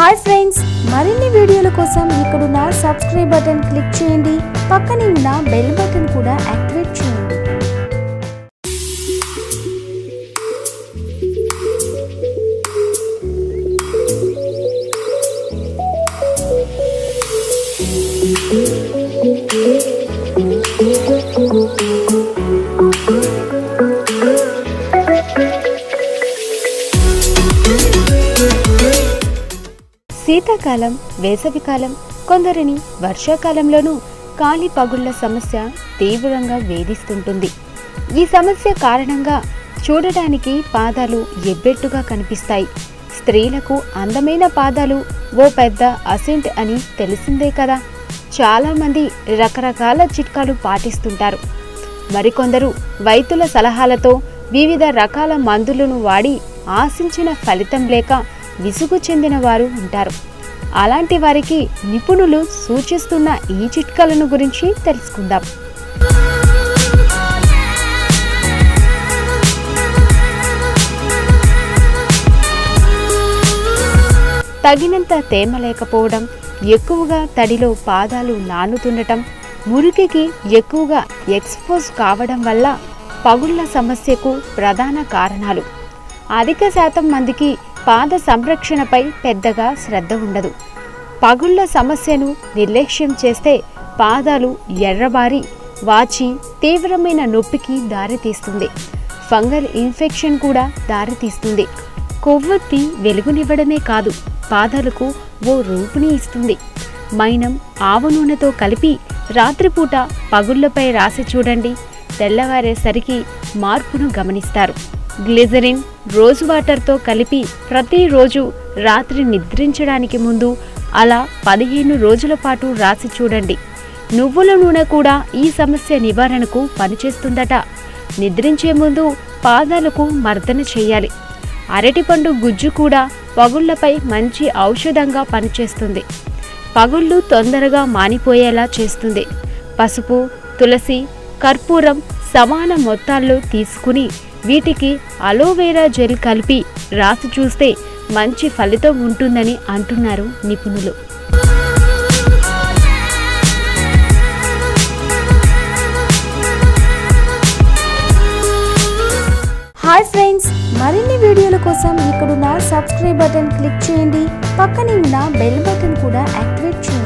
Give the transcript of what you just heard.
hi friends మరిన్ని వీడియోల కోసం ఇక్కడున్న సబ్స్క్రైబ్ బటన్ క్లిక్ చేయండి పక్కనే ఉన్న బెల్ బటన్ కూడా యాక్టివేట్ చేయండి శీతాకాలం వేసవికాలం కొందరిని వర్షాకాలంలోనూ కాలి పగుళ్ల సమస్య తీవ్రంగా వేధిస్తుంటుంది ఈ సమస్య కారణంగా చూడటానికి పాదాలు ఎబ్బెట్టుగా కనిపిస్తాయి స్త్రీలకు అందమైన పాదాలు ఓ పెద్ద అసెంట్ అని తెలిసిందే కదా చాలామంది రకరకాల చిట్కాలు పాటిస్తుంటారు మరికొందరు వైద్యుల సలహాలతో వివిధ రకాల మందులను వాడి ఆశించిన ఫలితం లేక విసుగు చెందిన వారు ఉంటారు అలాంటి వారికి నిపుణులు సూచిస్తున్న ఈ చిట్కాలను గురించి తెలుసుకుందాం తగినంత తేమ లేకపోవడం ఎక్కువగా తడిలో పాదాలు నానుతుండటం మురికికి ఎక్కువగా ఎక్స్పోజ్ కావడం వల్ల పగుళ్ల సమస్యకు ప్రధాన కారణాలు అధిక శాతం మందికి పాద సంరక్షణపై పెద్దగా శ్రద్ధ ఉండదు పగుళ్ల సమస్యను నిర్లక్ష్యం చేస్తే పాదాలు ఎర్రబారి వాచి తీవ్రమైన నొప్పికి దారితీస్తుంది ఫంగల్ ఇన్ఫెక్షన్ కూడా దారితీస్తుంది కొవ్వొత్తి వెలుగునివ్వడమే కాదు పాదాలకు ఓ రూపుని ఇస్తుంది మైనం ఆవు నూనెతో కలిపి రాత్రిపూట పగుళ్లపై రాసి చూడండి తెల్లవారేసరికి మార్పును గమనిస్తారు గ్లిజరిన్ రోజ్ వాటర్తో కలిపి ప్రతిరోజు రాత్రి నిద్రించడానికి ముందు అలా పదిహేను రోజుల పాటు రాసి చూడండి నువ్వుల నూనె కూడా ఈ సమస్య నివారణకు పనిచేస్తుందట నిద్రించే ముందు పాదాలకు మర్దన చేయాలి అరటిపండు గుజ్జు కూడా పగుళ్లపై మంచి ఔషధంగా పనిచేస్తుంది పగుళ్ళు తొందరగా మానిపోయేలా చేస్తుంది పసుపు తులసి కర్పూరం సమాన మొత్తాల్లో తీసుకుని వీటికి అలోవెరా జెల్ కలిపి రాసి చూస్తే మంచి ఫలితం ఉంటుందని అంటున్నారు నిపుణులు హాయ్ ఫ్రెండ్స్ మరిన్ని వీడియోల కోసం ఇక్కడున్న సబ్స్క్రైబ్ బటన్ క్లిక్ చేయండి పక్కనే ఉన్న బెల్ బటన్ కూడా యాక్టివేట్ చేయండి